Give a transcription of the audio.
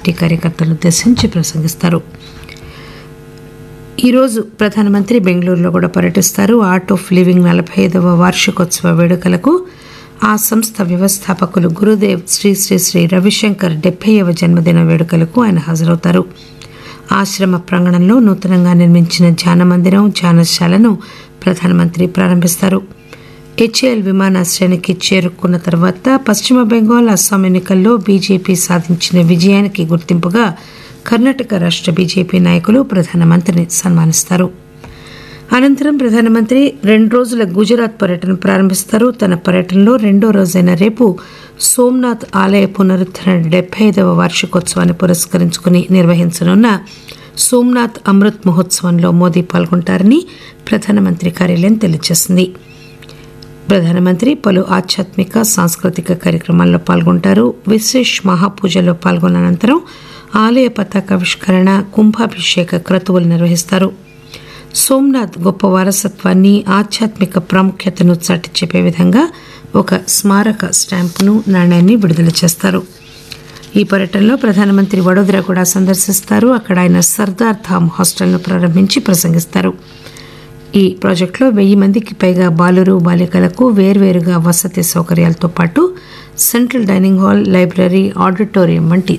party కార్యకర్తలను ఉద్దేశించి ప్రసంగిస్తారు ఈరోజు ప్రధానమంత్రి బెంగళూరులో కూడా పర్యటిస్తారు ఆర్ట్ ఆఫ్ లివింగ్ నలభై ఐదవ వార్షికోత్సవ వేడుకలకు ఆ సంస్థ వ్యవస్థాపకులు గురుదేవ్ శ్రీ శ్రీ శ్రీ రవిశంకర్ డెబ్బైవ జన్మదిన వేడుకలకు ఆయన హాజరవుతారు ఆశ్రమ ప్రాంగణంలో నూతనంగా నిర్మించిన ధ్యాన మందిరం ధ్యానశాలను ప్రధానమంత్రి ప్రారంభిస్తారు హెచ్ఏఎల్ విమానాశ్రయానికి చేరుకున్న తర్వాత పశ్చిమ బెంగాల్ అస్సాం ఎన్నికల్లో బీజేపీ సాధించిన విజయానికి గుర్తింపుగా కర్ణాటక రాష్ట్ర బీజేపీ నాయకులు ప్రధానమంత్రిని సన్మానిస్తారు అనంతరం ప్రధానమంత్రి రెండు రోజుల గుజరాత్ పర్యటన ప్రారంభిస్తారు తన పర్యటనలో రెండో రోజైన రేపు సోమనాథ్ ఆలయ పునరుద్ధరణ డెబ్బై ఐదవ వార్షికోత్సవాన్ని పురస్కరించుకుని నిర్వహించనున్న సోమనాథ్ అమృత్ మహోత్సవంలో మోదీ పాల్గొంటారని ప్రధానమంత్రి కార్యాలయం తెలియజేసింది ప్రధానమంత్రి పలు ఆధ్యాత్మిక సాంస్కృతిక కార్యక్రమాల్లో పాల్గొంటారు విశేష్ మహాపూజలో పాల్గొన్న అనంతరం ఆలయ పతాకావిష్కరణ కుంభాభిషేక క్రతువులు నిర్వహిస్తారు సోమనాథ్ గొప్ప వారసత్వాన్ని ఆధ్యాత్మిక ప్రాముఖ్యతను చాటి చెప్పే విధంగా ఒక స్మారక స్టాంపును నాణ్యాన్ని విడుదల చేస్తారు ఈ పర్యటనలో ప్రధానమంత్రి వడోదర కూడా సందర్శిస్తారు అక్కడ ఆయన సర్దార్ ధామ్ హాస్టల్ను ప్రారంభించి ప్రసంగిస్తారు ఈ ప్రాజెక్టులో వెయ్యి మందికి పైగా బాలురు బాలికలకు వేర్వేరుగా వసతి సౌకర్యాలతో పాటు central dining hall library auditorium వంటి